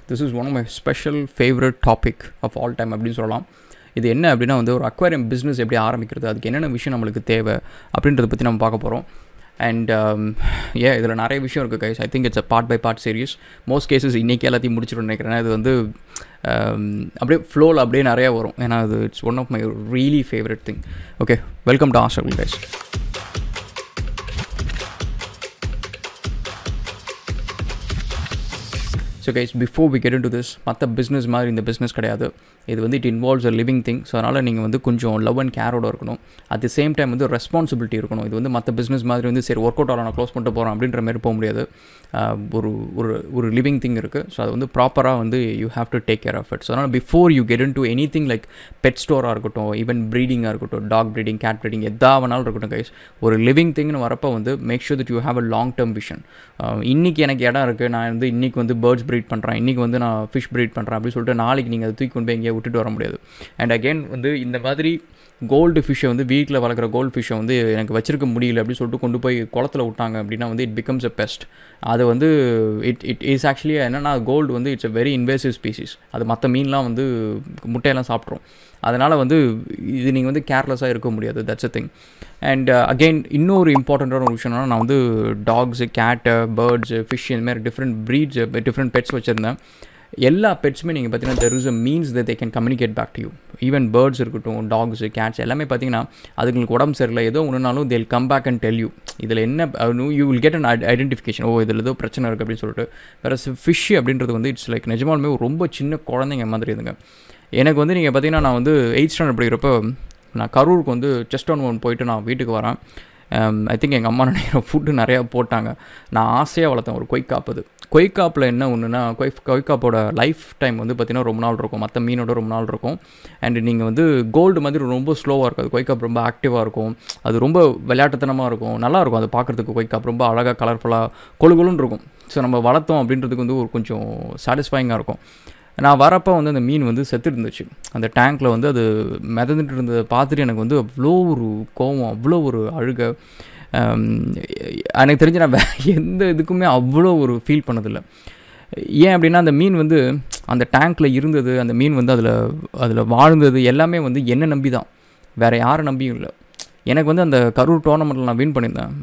this is one of my special favourite topic of all time அப்படின்னு சொல்லலாம் இது என்ன அப்படின்னா வந்து ஒரு அக்வாரியம் பிஸ்னஸ் எப்படி ஆரம்பிக்கிறது அதுக்கு என்னென்ன விஷயம் நம்மளுக்கு தேவை அப்படின்றத பற்றி நம்ம பார்க்க போகிறோம் அண்ட் ஏ இதில் நிறைய விஷயம் இருக்குது guys I think it's a part by part serious most cases இன்றைக்கி எல்லாத்தையும் முடிச்சிடும் நினைக்கிறேன் இது வந்து அப்படியே ஃப்ளோவில் அப்படியே நிறையா வரும் ஏன்னா அது it's one of my really favourite thing okay welcome to Astral guys so guys before we get into this மற்ற பிஸ்னஸ் மாதிரி இந்த பிஸ்னஸ் கிடையாது இது வந்து it involves a living thing so அதனால் நீங்கள் வந்து கொஞ்சம் லவ் அண்ட் கேரோட இருக்கணும் அட் தி சேம் டைம் வந்து ரெஸ்பான்சிபிலிட்டி இருக்கணும் இது வந்து மற்ற பிஸ்னஸ் மாதிரி வந்து சரி ஒர்க் அவுட் ஆகலாம் நான் க்ளோஸ் பண்ணிட்டு போகிறேன் அப்படின்ற மாதிரி போக முடியாது ஒரு ஒரு ஒரு லிவிங் திங் இருக்குது ஸோ அது வந்து ப்ராப்பராக வந்து you have to take care of it so அதனால் before you get into anything like pet ஸ்டோராக இருக்கட்டும் ஈவன் ப்ரீடிங்காக இருக்கட்டும் டாக் ப்ரீடிங் கேட் ப்ரீடிங் எதா வேணாலும் இருக்கட்டும் கைஸ் ஒரு லிவிங் திங்னு வரப்போ வந்து make sure that you have a long term vision இன்றைக்கி எனக்கு இடம் இருக்குது நான் வந்து இன்றைக்கி வந்து பேர்ட்ஸ் ப்ரீட் பண்ணுறேன் இன்றைக்கி வந்து நான் ஃபிஷ் ப்ரீட் பண்ணுறேன் அப்படின்னு சொல்லிட்டு நாளைக்கு நீங்கள் அதை தூக்கி கொண்டு போய் எங்கேயா விட்டுட்டு வர முடியாது அண்ட் அகெயின் வந்து இந்த மாதிரி கோல்டு ஃபிஷ்ஷை வந்து வீட்டில் வளர்க்குற கோல்டு ஃபிஷ்ஷை வந்து எனக்கு வச்சிருக்க முடியல அப்படின்னு சொல்லிட்டு கொண்டு போய் குளத்தில் விட்டாங்க அப்படின்னா வந்து இட் பிகம்ஸ் அ பெஸ்ட் அது வந்து இட் இட் இஸ் ஆக்சுவலி என்னென்னா கோல்டு வந்து it's a very invasive species அது மற்ற மீன்லாம் வந்து முட்டையெல்லாம் சாப்பிட்ரும் அதனால் வந்து இது நீங்கள் வந்து கேர்லெஸ்ஸாக இருக்க முடியாது that's a thing and again இன்னொரு இம்பார்ட்டண்ட்டான ஒரு விஷயம்னா நான் வந்து டாக்ஸு கேட்டு பேர்ட்ஸு ஃபிஷ் இந்தமாதிரி டிஃப்ரெண்ட் ப்ரீட்ஸ் டிஃப்ரெண்ட் பெட்ஸ் வச்சுருந்தேன் எல்லா பெட்ஸுமே நீங்கள் பார்த்தீங்கன்னா there is a means that they can communicate back to you even birds இருக்கட்டும் டாக்ஸு கேட்ஸ் எல்லாமே பார்த்தீங்கன்னா அதுங்களுக்கு உடம்பு சரியில்லை ஏதோ ஒன்றுனாலும் they'll come back and tell you இதில் என்ன you will get an identification ஓ இதில் ஏதோ பிரச்சனை இருக்குது அப்படின்னு சொல்லிட்டு வேறு ஃபிஷ் அப்படின்றது வந்து இட்ஸ் லைக் நிஜமாலுமே ரொம்ப சின்ன குழந்தைங்க மாதிரி இதுங்க எனக்கு வந்து நீங்கள் பார்த்தீங்கன்னா நான் வந்து எயிட் ஸ்டாண்டர்ட் படிக்கிறப்போ நான் கரூருக்கு வந்து செஸ்ட் ஒன் ஒன் போயிட்டு நான் வீட்டுக்கு வரேன் ஐ திங்க் எங்கள் அம்மா நினைக்கிற ஃபுட்டு நிறையா போட்டாங்க நான் ஆசையாக வளர்த்தேன் ஒரு கொய்க்காப் அது கொய்க்காப்பில் என்ன ஒன்றுனா கொய் கொய்க்காப்போட லைஃப் டைம் வந்து பார்த்திங்கன்னா ரொம்ப நாள் இருக்கும் மற்ற மீனோட ரொம்ப நாள் இருக்கும் அண்ட் நீங்கள் வந்து கோல்டு மாதிரி ரொம்ப ஸ்லோவாக இருக்கும் அது கொய்க்காப் ரொம்ப ஆக்டிவாக இருக்கும் அது ரொம்ப விளையாட்டுத்தனமாக இருக்கும் நல்லாயிருக்கும் அது பார்க்குறதுக்கு கொய்க்காப் ரொம்ப அழகாக கலர்ஃபுல்லாக கொழுகுலுன்னு இருக்கும் ஸோ நம்ம வளர்த்தோம் அப்படின்றதுக்கு வந்து ஒரு கொஞ்சம் சாட்டிஸ்ஃபைங்காக இருக்கும் நான் வரப்போ வந்து அந்த மீன் வந்து செத்து இருந்துச்சு அந்த டேங்க்கில் வந்து அது மிதந்துட்டு இருந்ததை பார்த்துட்டு எனக்கு வந்து அவ்வளோ ஒரு கோவம் அவ்வளோ ஒரு அழுக எனக்கு தெரிஞ்சு நான் எந்த இதுக்குமே அவ்வளோ ஒரு ஃபீல் பண்ணதில்லை ஏன் அப்படின்னா அந்த மீன் வந்து அந்த டேங்க்கில் இருந்தது அந்த மீன் வந்து அதில் அதில் வாழ்ந்தது எல்லாமே வந்து என்னை நம்பி தான் வேறு யாரை நம்பியும் இல்லை எனக்கு வந்து அந்த கரூர் டோர்னமெண்ட்டில் நான் வின் பண்ணியிருந்தேன்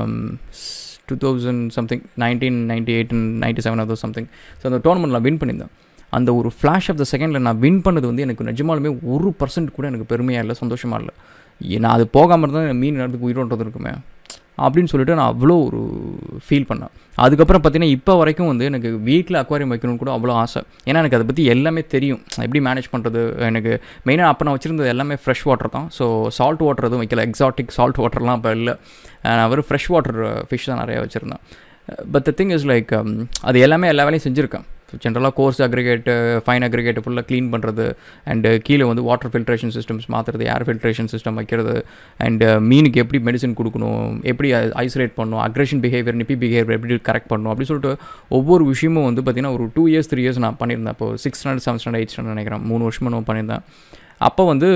two thousand something nineteen ninety eight ninety seven அதோ சம்திங் ஸோ அந்த டோர்னமெண்ட் நான் வின் பண்ணியிருந்தேன் அந்த ஒரு ஃப்ளாஷ் ஆஃப் த செகண்டில் நான் வின் பண்ணது வந்து எனக்கு நிஜமாலுமே ஒரு பர்சன்ட் கூட எனக்கு பெருமையாக இல்லை சந்தோஷமாக இல்லை நான் அது போகாமல் இருந்தால் மீன் நேரத்துக்கு உயிரோன்றது இருக்குமே அப்படின்னு சொல்லிட்டு நான் அவ்வளோ ஒரு ஃபீல் பண்ணேன் அதுக்கப்புறம் பார்த்தீங்கன்னா இப்போ வரைக்கும் வந்து எனக்கு வீட்டில் அக்வாரியம் வைக்கணும்னு கூட அவ்வளோ ஆசை ஏன்னா எனக்கு அதை பற்றி எல்லாமே தெரியும் எப்படி மேனேஜ் பண்ணுறது எனக்கு மெயினாக அப்போ நான் வச்சுருந்தது எல்லாமே ஃப்ரெஷ் வாட்டர் தான் ஸோ சால்ட் வாட்டர் எதுவும் வைக்கல எக்ஸாட்டிக் சால்ட் வாட்டர்லாம் இப்போ இல்லை நான் வெறும் ஃப்ரெஷ் வாட்டர் ஃபிஷ் தான் நிறையா வச்சுருந்தேன் but the thing is like அது எல்லாமே எல்லா வேலையும் செஞ்சுருக்கேன் ஜென்ரலாக கோர்ஸ் அக்ரிகேட்டு ஃபைன் அக்ரிகேட்டு ஃபுல்லாக க்ளீன் பண்ணுறது அண்டு கீழே வந்து வாட்டர் ஃபில்ட்ரேஷன் சிஸ்டம்ஸ் மாற்றுறது ஏர் ஃபில்ட்ரேஷன் சிஸ்டம் வைக்கிறது அண்டு மீனுக்கு எப்படி மெடிசன் கொடுக்கணும் எப்படி ஐசோலேட் பண்ணணும் அக்ரெஷன் பிஹேவியர் நிப்பி பிஹேவியர் எப்படி கரெக்ட் பண்ணணும் அப்படின்னு சொல்லிட்டு ஒவ்வொரு விஷயமும் வந்து பார்த்திங்கன்னா ஒரு டூ இயர்ஸ் த்ரீ இயர்ஸ் நான் பண்ணியிருந்தேன் இப்போ six standard seven standard eight standard நினைக்கிறேன் மூணு வருஷமாக நான் பண்ணியிருந்தேன் அப்போ வந்து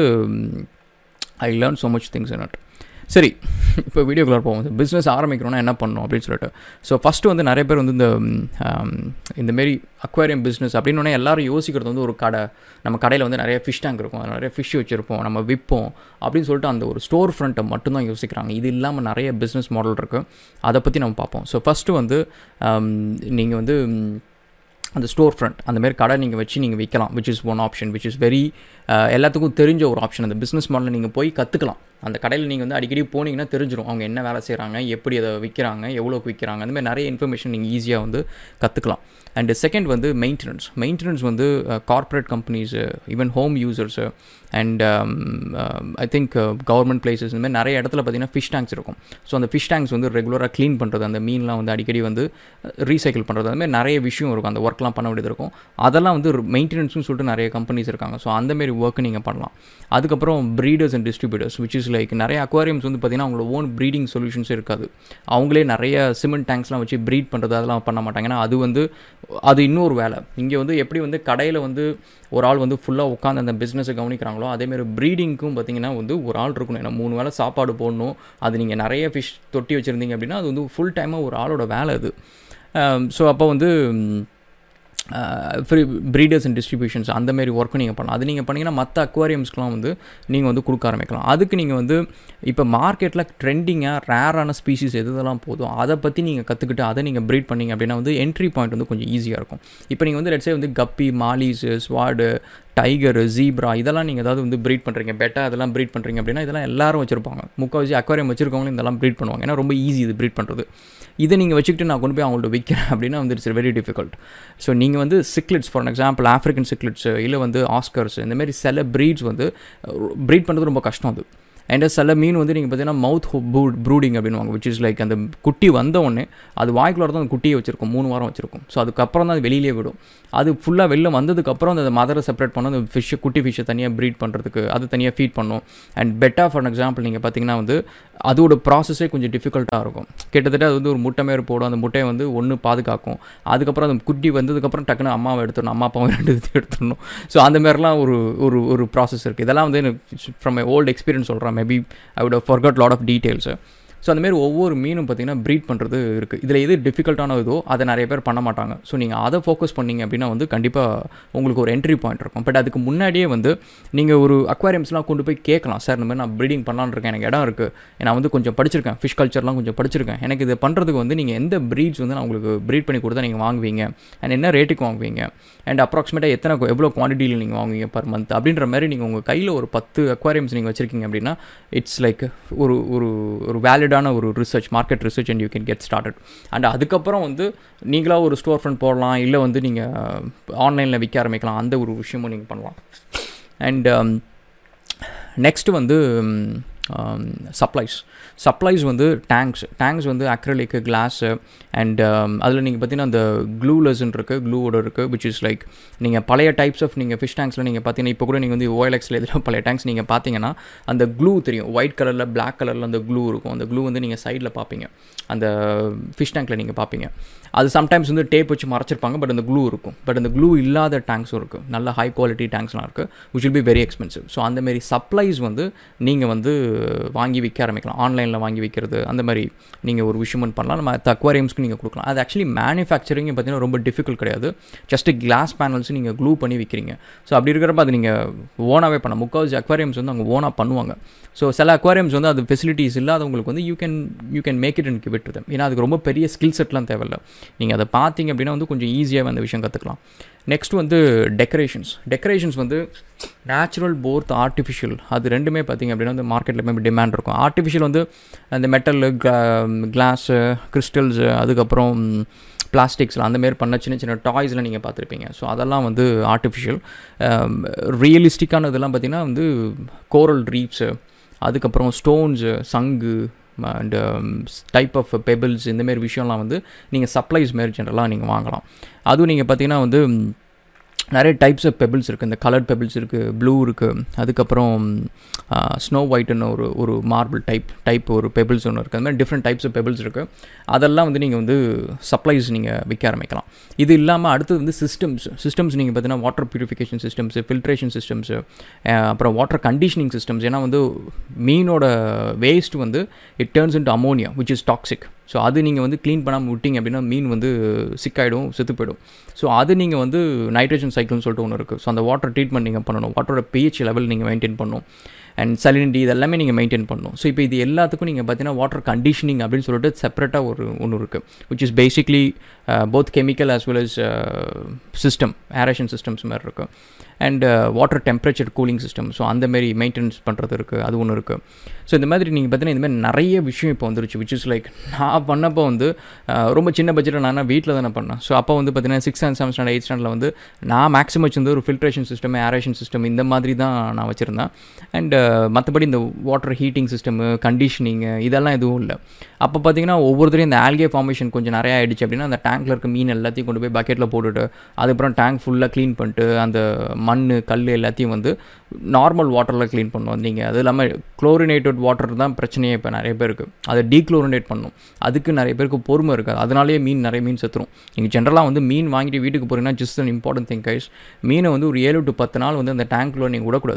I learn so much things in it சரி இப்போ வீடியோக்குள்ளே போவோம் பிஸ்னஸ் ஆரம்பிக்கணும்னா என்ன பண்ணணும் அப்படின்னு சொல்லிட்டு ஸோ ஃபஸ்ட்டு வந்து நிறைய பேர் வந்து இந்த இந்தமாரி அக்வாரியம் பிஸ்னஸ் அப்படின்னு எல்லாரும் யோசிக்கிறது வந்து ஒரு கடை நம்ம கடையில் வந்து நிறைய ஃபிஷ் டேங்க் இருக்கும் நிறைய ஃபிஷ் வச்சுருப்போம் நம்ம விற்போம் அப்படின்னு சொல்லிட்டு அந்த ஒரு ஸ்டோர் ஃப்ரண்ட்டை மட்டும்தான் யோசிக்கிறாங்க இது இல்லாமல் நிறைய பிஸ்னஸ் மாடல் இருக்குது அதை பற்றி நம்ம பார்ப்போம் ஸோ ஃபஸ்ட்டு வந்து நீங்கள் வந்து அந்த ஸ்டோர் ஃப்ரண்ட் அந்த மாதிரி கடை நீங்கள் வச்சு நீங்கள் விற்கலாம் which is one option which is very எல்லாத்துக்கும் தெரிஞ்ச ஒரு ஆப்ஷன் அந்த பிஸ்னஸ் மாடலில் நீங்கள் போய் கற்றுக்கலாம் அந்த கடையில் நீங்கள் வந்து அடிக்கடி போனீங்கன்னா தெரிஞ்சிடும் அவங்க என்ன வேலை செய்கிறாங்க எப்படி அதை விற்கிறாங்க எவ்வளோக்கு விற்கிறாங்க அந்த மாதிரி நிறைய இன்ஃபர்மேஷன் நீங்கள் ஈஸியாக வந்து கற்றுக்கலாம் அண்டு செகண்ட் வந்து மெயின்டெனன்ஸ் மெயின்டெனன்ஸ் வந்து corporate companies even home users and I think government places இந்த மாதிரி நிறைய இடத்துல பார்த்தீங்கன்னா ஃபிஷ் டேங்க்ஸ் இருக்கும் ஸோ அந்த ஃபிஷ் டேங்க்ஸ் வந்து ரெகுலராக க்ளீன் பண்ணுறது அந்த மீன்லாம் வந்து அடிக்கடி வந்து ரீசைக்கிள் பண்ணுறது அந்த மாதிரி நிறைய விஷயம் இருக்கும் அந்த ஒர்க்லாம் பண்ண வேண்டியது இருக்கும் அதெல்லாம் வந்து மெயின்டெனன்ஸ்னு சொல்லிட்டு நிறைய கம்பெனிஸ் இருக்காங்க ஸோ அந்தமாரி ஒர்க்கு நீங்கள் பண்ணலாம் அதுக்கப்புறம் breeders and distributors which is like நிறைய அக்வாரியம்ஸ் வந்து பார்த்திங்கன்னா அவங்களோட ஓன் ப்ரீடிங் சொல்யூஷன்ஸ் இருக்காது அவங்களே நிறைய சிமெண்ட் டேங்க்ஸ்லாம் வச்சு ப்ரீட் பண்ணுறது அதெல்லாம் பண்ண மாட்டாங்க ஏன்னா அது வந்து அது இன்னொரு வேலை இங்கே வந்து எப்படி வந்து கடையில் வந்து ஒரு ஆள் வந்து ஃபுல்லாக உட்காந்து அந்த பிஸ்னஸை கவனிக்கிறாங்களோ அதேமாரி ப்ரீடிங்க்கும் பார்த்திங்கன்னா வந்து ஒரு ஆள் இருக்கணும் ஏன்னா மூணு வேலை சாப்பாடு போடணும் அது நீங்கள் நிறைய ஃபிஷ் தொட்டி வச்சுருந்தீங்க அப்படின்னா அது வந்து ஃபுல் டைமாக ஒரு ஆளோட வேலை அது ஸோ அப்போ வந்து ஃப்ரீ ப்ரீடர்ஸ் அண்ட் டிஸ்ட்ரிபியூஷன்ஸ் அந்த மாதிரி ஒர்க்கும் நீங்கள் பண்ணலாம் அது நீங்கள் பண்ணிங்கன்னா மற்ற அக்வாரியம்ஸ்க்குலாம் வந்து நீங்கள் வந்து கொடுக்க ஆரம்பிக்கலாம் அதுக்கு நீங்கள் வந்து இப்போ மார்க்கெட்டில் ட்ரெண்டிங்காக ரேரான ஸ்பீசிஸ் எது இதெல்லாம் போதும் அதை பற்றி நீங்கள் கற்றுக்கிட்டு அதை நீங்கள் ப்ரீட் பண்ணிங்க அப்படின்னா வந்து என்ட்ரி பாயிண்ட் வந்து கொஞ்சம் ஈஸியாக இருக்கும் இப்போ நீங்கள் வந்து லெட்ஸே வந்து கப்பி மாலிஸு ஸ்வாடு டைகரு ஜீப்ரா இதெல்லாம் நீங்கள் ஏதாவது வந்து ப்ரீட் பண்ணுறீங்க பெட்டா இதெல்லாம் ப்ரீட் பண்ணுறீங்க அப்படின்னா இதெல்லாம் எல்லாரும் வச்சிருப்பாங்க முக்கால்வாசி அக்வாரியம் வச்சிருக்கவங்களும் இதெல்லாம் ப்ரீட் பண்ணுவாங்க ஏன்னா ரொம்ப ஈஸி இது ப்ரீட் பண்ணுறது இதை நீங்கள் வச்சுக்கிட்டு நான் கொண்டு போய் அவங்கள்ட்ட விற்கிறேன் அப்படின்னா வந்து இட்ஸ் வெரி டிஃபிகல்ட் ஸோ நீங்கள் வந்து cichlids for example African cichlids இல்லை வந்து ஆஸ்கர்ஸ் இந்த மாதிரி சில ப்ரீட்ஸ் வந்து ப்ரீட் பண்ணுறது ரொம்ப கஷ்டம் அது அண்ட் சில மீன் வந்து நீங்கள் பார்த்தீங்கன்னா மவுத் ப்ரூடிங் அப்படின்வாங்க விச் இஸ் லைக் அந்த குட்டி வந்த உடனே அது வாய்க்குள்ள தான் அந்த குட்டியை வச்சிருக்கும் மூணு வாரம் வச்சிருக்கும் ஸோ அதுக்கப்புறம் தான் அது வெளியிலே விடும் அது ஃபுல்லாக வெளில வந்ததுக்கப்புறம் அந்த மதரை செப்பரேட் பண்ண அந்த ஃபிஷ்ஷை குட்டி ஃபிஷ்ஷை தனியாக ப்ரீட் பண்ணுறதுக்கு அது தனியாக ஃபீட் பண்ணும் அண்ட் பெட்டா ஃபார் எக்ஸாம்பிள் நீங்கள் பார்த்தீங்கன்னா வந்து அதோட ப்ராசஸே கொஞ்சம் டிஃபிகல்ட்டாக இருக்கும் கிட்டத்தட்ட அது வந்து ஒரு முட்டை மாரி போடும் அந்த முட்டையை வந்து ஒன்று பாதுகாக்கும் அதுக்கப்புறம் அந்த குட்டி வந்ததுக்கப்புறம் டக்குன்னு அம்மாவை எடுத்துடணும் அம்மா அப்பாவும் ரெண்டு இது எடுத்துடணும் ஸோ அந்த மாதிரிலாம் ஒரு ஒரு ஒரு ப்ராசஸ் இருக்குது இதெல்லாம் வந்து எனக்கு ஃப்ரம் மை ஓல்டு எக்ஸ்பீரியன்ஸ் சொல்கிறேன் maybe I would forget lot of details so அந்தமாரி ஒவ்வொரு மீனும் பார்த்திங்கன்னா ப்ரீட் பண்ணுறது இருக்குது இதில் எது டிஃபிகல்ட்டான இதோ அதை நிறைய பேர் பண்ண மாட்டாங்க ஸோ நீங்கள் அதை ஃபோக்கஸ் பண்ணிங்க அப்படின்னா வந்து கண்டிப்பாக உங்களுக்கு ஒரு என்ட்ரி பாயிண்ட் இருக்கும் பட் அதுக்கு முன்னாடியே வந்து நீங்கள் ஒரு அக்வாரியம்ஸ்லாம் கொண்டு போய் கேட்கலாம் சார் இந்த மாதிரி நான் ப்ரீடிங் பண்ணலான்னு இருக்கேன் எனக்கு இடம் இருக்குது நான் வந்து கொஞ்சம் படிச்சிருக்கேன் ஃபிஷ் கல்ச்சர்லாம் கொஞ்சம் படிச்சிருக்கேன் எனக்கு இது பண்ணுறதுக்கு வந்து நீங்கள் எந்த ப்ரீட்ஸ் வந்து நான் உங்களுக்கு ப்ரீட் பண்ணி கொடுத்தா நீங்கள் வாங்குவீங்க அண்ட் என்ன ரேட்டுக்கு வாங்குவீங்க அண்ட் அப்ராக்சிமேட்டாக எத்தனை எவ்வளோ குவான்டிட்டியில் நீங்கள் வாங்குவீங்க பர் மந்த் அப்படின்ற மாதிரி நீங்கள் உங்கள் கையில் ஒரு பத்து அக்வாரியம்ஸ் நீங்கள் வச்சுருக்கீங்க அப்படின்னா இட்ஸ் லைக் ஒரு ஒரு ஒரு வேலிடான ஒரு research market research and you can get started and அதுக்கப்புறம் வந்து நீங்களாக ஒரு ஸ்டோர் ஃப்ரண்ட் போடலாம் இல்லை வந்து நீங்கள் ஆன்லைனில் விற்க ஆரம்பிக்கலாம் அந்த ஒரு விஷயமும் நீங்கள் பண்ணலாம் அண்ட் நெக்ஸ்ட்டு வந்து சப்ளைஸ் சப்ளைஸ் வந்து டேங்க்ஸ் டேங்க்ஸ் வந்து அக்ரலிக்கு கிளாஸு அண்ட் அதில் நீங்கள் பார்த்தீங்கன்னா அந்த க்ளூலஸ்ன்னு இருக்குது க்ளூவோட இருக்குது விச் இஸ் லைக் நீங்கள் பழைய டைப்ஸ் ஆஃப் நீங்கள் ஃபிஷ் டேங்க்ஸில் நீங்கள் பார்த்தீங்கன்னா இப்போ கூட நீங்கள் வந்து ஓஎல்எக்ஸில் இதில் பழைய டேங்க்ஸ் நீங்கள் பார்த்தீங்கன்னா அந்த க்ளூ தெரியும் ஒயிட் கலரில் பிளாக் கலரில் அந்த க்ளூ இருக்கும் அந்த க்ளூ வந்து நீங்கள் சைடில் பார்ப்பீங்க அந்த ஃபிஷ் டேங்க்கில் நீங்கள் பார்ப்பீங்க அது சம்டைம்ஸ் வந்து டேப் வச்சு மறைச்சிருப்பாங்க பட் அந்த க்ளூ இருக்கும் பட் அந்த க்ளூ இல்லாத டேங்க்ஸும் இருக்குது நல்ல ஹை குவாலிட்டி டேங்க்ஸ்லாம் இருக்குது which will be very expensive so அந்தமாரி சப்ளைஸ் வந்து நீங்கள் வந்து வாங்கி விற்க ஆரம்பிக்கலாம் ஆன்லைனில் வாங்கி விற்கிறது அந்த மாதிரி நீங்கள் ஒரு விஷயம் பண்ணலாம் நம்ம அக்வாரியம்ஸ்க்கு நீங்கள் கொடுக்கலாம் அது ஆக்சுவலி மேனுஃபேக்சரிங் பார்த்தீங்கன்னா ரொம்ப டிஃபிகல்ட் கிடையாது ஜஸ்ட் கிளாஸ் பேனல்ஸ் நீங்கள் க்ளூ பண்ணி விற்கிறீங்க ஸோ அப்படி இருக்கிறப்ப அது நீங்கள் ஓனாகவே பண்ணலாம் முக்கால்வாசி அக்வாரியம்ஸ் வந்து அவங்க ஓனாக பண்ணுவாங்க ஸோ சில அக்வாரியம்ஸ் வந்து அது ஃபெசிலிட்டிஸ் இல்லாதவங்களுக்கு வந்து you can you can make it and give it to them ஏன்னா அதுக்கு ரொம்ப பெரிய ஸ்கில் செட்லாம் தேவையில்லை நீங்கள் அதை பார்த்தீங்க அப்படின்னா வந்து கொஞ்சம் ஈஸியாக அந்த விஷயம் கற்றுக்கலாம் நெக்ஸ்ட் வந்து டெக்கரேஷன்ஸ் டெக்கரேஷன்ஸ் வந்து நேச்சுரல் போர்த் ஆர்டிஃபிஷியல் அது ரெண்டுமே பார்த்திங்க அப்படின்னா வந்து மார்க்கெட்டில் மேபி டிமாண்ட் இருக்கும் ஆர்டிஃபிஷியல் வந்து அந்த மெட்டல் கிளாஸு கிறிஸ்டல்ஸு அதுக்கப்புறம் பிளாஸ்டிக்ஸில் அந்தமாரி பண்ண சின்ன சின்ன டாய்ஸ்லாம் நீங்கள் பார்த்துருப்பீங்க ஸோ அதெல்லாம் வந்து ஆர்டிஃபிஷியல் ரியலிஸ்டிக்கான இதெல்லாம் பார்த்திங்கன்னா வந்து கோரல் ரீப்ஸு அதுக்கப்புறம் ஸ்டோன்ஸு சங்கு அண்ட் டைப் ஆஃப் பெபிள்ஸ் இந்தமாரி விஷயம்லாம் வந்து நீங்கள் சப்ளைஸ் மாரி ஜென்ரலாக நீங்கள் வாங்கலாம் அதுவும் நீங்கள் பார்த்தீங்கன்னா வந்து நிறைய டைப்ஸ் ஆஃப் பெபிள்ஸ் இருக்குது இந்த கலர்ட் பெபிள்ஸ் இருக்குது ப்ளூ இருக்குது அதுக்கப்புறம் ஸ்னோ ஒயிட்னு ஒரு ஒரு மார்பிள் டைப் டைப் ஒரு பெபிள்ஸ் ஒன்று இருக்குது அந்த மாதிரி டிஃப்ரெண்ட் டைப்ஸ் ஆஃப் பெபிள்ஸ் இருக்குது அதெல்லாம் வந்து நீங்கள் வந்து சப்ளைஸ் நீங்கள் விற்க ஆரம்பிக்கலாம் இது இல்லாமல் அடுத்தது வந்து சிஸ்டம்ஸ் சிஸ்டம்ஸ் நீங்கள் பார்த்தீங்கன்னா water purification systems filtration systems அப்புறம் வாட்டர் கண்டிஷனிங் சிஸ்டம்ஸ் ஏன்னா வந்து மீனோட வேஸ்ட் வந்து it turns into ammonia which is toxic so அது நீங்கள் வந்து க்ளீன் பண்ணாமல் விட்டிங்க அப்படின்னா மீன் வந்து சிக்காயிடும் செத்து போயிடும் ஸோ அது நீங்கள் வந்து நைட்ரஜன் சைக்கிள்னு சொல்லிட்டு ஒன்று இருக்குது ஸோ அந்த வாட்டர் ட்ரீட்மெண்ட் நீங்கள் பண்ணணும் வாட்டரோட பிஹெச் லெவல் நீங்கள் மெயின்டைன் பண்ணணும் அண்ட் சலினிட்டி இதெல்லாமே நீங்கள் மெயின்டைன் பண்ணணும் ஸோ இப்போ இது எல்லாத்துக்கும் நீங்கள் பார்த்தீங்கன்னா வாட்டர் கண்டிஷனிங் அப்படின்னு சொல்லிட்டு செப்பரேட்டாக ஒரு ஒன்று இருக்குது which is basically both chemical as well as system aeration systems மாதிரி இருக்குது and water temperature cooling system so அந்தமாரி மெயின்டெனன்ஸ் பண்ணுறது இருக்குது அது ஒன்று இருக்குது ஸோ இந்த மாதிரி நீங்கள் பார்த்தீங்கன்னா இந்த மாதிரி நிறைய விஷயம் இப்போ வந்துருச்சு விச் இஸ் லைக் நான் பண்ணப்போ வந்து ரொம்ப சின்ன பட்ஜெட்டில் நான் வீட்டில் தானே பண்ணேன் ஸோ அப்போ வந்து பார்த்தீங்கன்னா six and seven standard eight ஸ்டாண்டர்டில் வந்து நான் மேக்ஸிமம் வச்சிருந்த ஒரு ஃபில்ட்ரேஷன் சிஸ்டம் ஏரேஷன் சிஸ்டம் இந்த மாதிரி தான் நான் வச்சுருந்தேன் அண்ட் மற்றபடி இந்த வாட்டர் ஹீட்டிங் சிஸ்டமு கண்டிஷனிங்கு இதெல்லாம் எதுவும் இல்லை அப்போ பார்த்தீங்கன்னா ஒவ்வொருத்தரையும் இந்த ஆல்கே ஃபார்மேஷன் கொஞ்சம் நிறையா ஆகிடுச்சு அப்படின்னா அந்த டேங்க்கில் இருக்க மீன் எல்லாத்தையும் கொண்டு போய் பக்கெட்டில் போட்டுட்டு அதுக்கப்புறம் டேங்க் ஃபுல்லாக க்ளீன் பண்ணிட்டு அந்த மண் கல் எல்லாத்தையும் வந்து நார்மல் வாட்டரில் க்ளீன் பண்ணுவோம் நீங்கள் அது இல்லாமல் குளோரினேட்டட் வாட்டர் தான் பிரச்சனையே இப்போ நிறைய பேருக்கு அதை டீக்ளோரினேட் பண்ணும் அதுக்கு நிறைய பேருக்கு பொறுமை இருக்காது அதனாலேயே மீன் நிறைய மீன் செத்துரும் நீங்கள் ஜென்ரலாக வந்து மீன் வாங்கிட்டு வீட்டுக்கு போகிறீங்கன்னா just an important thing guys மீனை வந்து ஒரு ஏழு டு பத்து நாள் வந்து அந்த டேங்க்கில் நீங்கள் விடக்கூடாது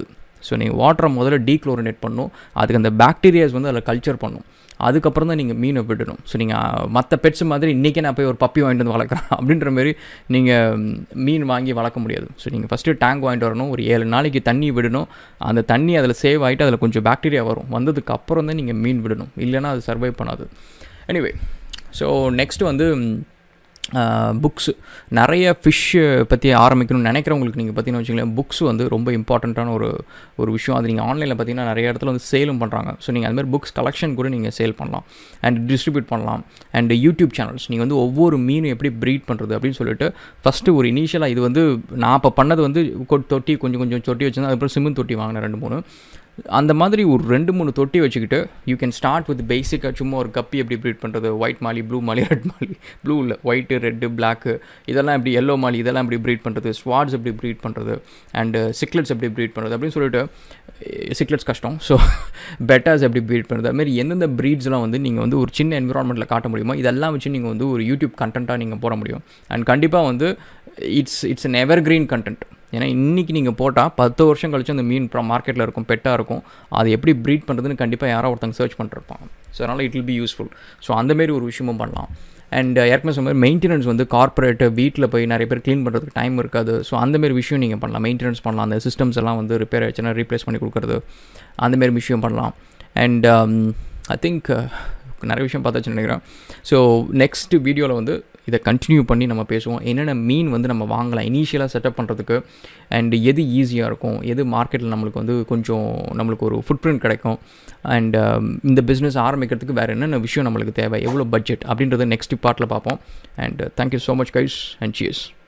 ஸோ நீங்கள் வாட்டரை முதல்ல டீக்ளோரினேட் பண்ணணும் அதுக்கு அந்த பாக்டீரியாஸ் வந்து அதில் கல்ச்சர் பண்ணும் அதுக்கப்புறம் தான் நீங்கள் மீனை விடணும் ஸோ நீங்கள் மற்ற பெட்ஸ் மாதிரி இன்றைக்கே நான் போய் ஒரு பப்பி வாங்கிட்டு வந்து வளர்க்குறேன் அப்படின்ற மாதிரி நீங்கள் மீன் வாங்கி வளர்க்க முடியாது ஸோ நீங்கள் ஃபஸ்ட்டு டேங்க் வாங்கிட்டு வரணும் ஒரு ஏழு நாளைக்கு தண்ணி விடணும் அந்த தண்ணி அதில் சேவ் ஆகிட்டு அதில் கொஞ்சம் பாக்டீரியா வரும் வந்ததுக்கு அப்புறம் தான் நீங்கள் மீன் விடணும் இல்லைன்னா அது சர்வை பண்ணாது எனிவே ஸோ நெக்ஸ்ட் வந்து புக்ஸ் நிறைய ஃபிஷ் பற்றி ஆரம்பிக்கணும்னு நினைக்கிறவங்களுக்கு நீங்கள் பார்த்தீங்கன்னா வச்சுங்களேன் புக்ஸ் வந்து ரொம்ப இம்பார்ட்டண்ட்டான ஒரு ஒரு விஷயம் அது நீங்கள் ஆன்லைனில் பார்த்தீங்கன்னா நிறைய இடத்துல வந்து சேலும் பண்ணுறாங்க ஸோ நீங்கள் அதுமாதிரி புக்ஸ் கலெக்ஷன் கூட நீங்கள் சேல் பண்ணலாம் அண்ட் டிஸ்ட்ரிபியூட் பண்ணலாம் அண்ட் யூடியூப் சேனல்ஸ் நீங்கள் வந்து ஒவ்வொரு மீனும் எப்படி ப்ரீட் பண்ணுறது அப்படின்னு சொல்லிட்டு ஃபஸ்ட்டு ஒரு இனிஷியலாக இது வந்து நான் இப்போ பண்ணது வந்து தொட்டி கொஞ்சம் கொஞ்சம் தொட்டி வச்சுருந்தேன் அதுக்கப்புறம் சிமெண்ட் தொட்டி வாங்கினேன் ரெண்டு மூணு அந்த மாதிரி ஒரு ரெண்டு மூணு தொட்டி வச்சுக்கிட்டு யூ கேன் ஸ்டார்ட் வித் பேசிக்காக சும்மா ஒரு கப்பி எப்படி ப்ரீட் பண்ணுறது white molly blue molly red molly blue இல்லை ஒயிட்டு ரெட்டு பிளாக்கு இதெல்லாம் எப்படி எல்லோ மாலி இதெல்லாம் எப்படி ப்ரீட் பண்ணுறது ஸ்வாட்ஸ் எப்படி ப்ரீட் பண்ணுறது அண்டு சிக்லெட்ஸ் எப்படி ப்ரீட் பண்ணுறது அப்படின்னு சொல்லிட்டு சிக்லெட்ஸ் கஷ்டம் ஸோ பெட்டாஸ் எப்படி ப்ரீட் பண்ணுறது அதுமாரி எந்தெந்த ப்ரீட்ஸ்லாம் வந்து நீங்கள் வந்து ஒரு சின்ன என்விரான்மெண்ட்டில் காட்ட முடியுமோ இதெல்லாம் வச்சு நீங்கள் வந்து ஒரு யூடியூப் கண்டென்ட்டாக நீங்கள் போட முடியும் அண்ட் கண்டிப்பாக வந்து it's it's an evergreen content ஏன்னா இன்றைக்கி நீங்கள் போட்டால் பத்து வருஷம் கழிச்சு அந்த மீன் அப்புறம் மார்க்கெட்டில் இருக்கும் பெட்டாக இருக்கும் அது எப்படி ப்ரீட் பண்ணுறதுன்னு கண்டிப்பாக யாரோ ஒருத்தங்க சர்ச் பண்ணிருப்பாங்க ஸோ அதனால் it will be useful so அந்தமாரி ஒரு விஷயமும் பண்ணலாம் அண்ட் ஏற்கனவே சொன்ன மாதிரி மெயின்டெனன்ஸ் வந்து கார்ப்பரேட்டு வீட்டில் போய் நிறைய பேர் க்ளீன் பண்ணுறதுக்கு டைம் இருக்காது ஸோ அந்தமாரி விஷயம் நீங்கள் பண்ணலாம் மெயின்டெனன்ஸ் பண்ணலாம் அந்த சிஸ்டம்ஸ் எல்லாம் வந்து ரிப்பேர் ஆச்சுன்னா ரீப்ளேஸ் பண்ணி கொடுக்குறது அந்தமாரி விஷயம் பண்ணலாம் அண்ட் ஐ திங்க் நிறைய விஷயம் பார்த்தாச்சுன்னு நினைக்கிறேன் ஸோ நெக்ஸ்ட் வீடியோவில் வந்து இதை கண்டினியூ பண்ணி நம்ம பேசுவோம் என்னென்ன மீன் வந்து நம்ம வாங்கலாம் இனிஷியலாக செட்டப் பண்ணுறதுக்கு அண்ட் எது ஈஸியாக இருக்கும் எது மார்க்கெட்டில் நம்மளுக்கு வந்து கொஞ்சம் நம்மளுக்கு ஒரு ஃபுட் பிரிண்ட் கிடைக்கும் அண்ட் இந்த பிஸ்னஸ் ஆரம்பிக்கிறதுக்கு வேறு என்னென்ன விஷயம் நம்மளுக்கு தேவை எவ்வளோ பட்ஜெட் அப்படின்றத நெக்ஸ்ட் பார்ட்டில் பார்ப்போம் and thank you so much guys and cheers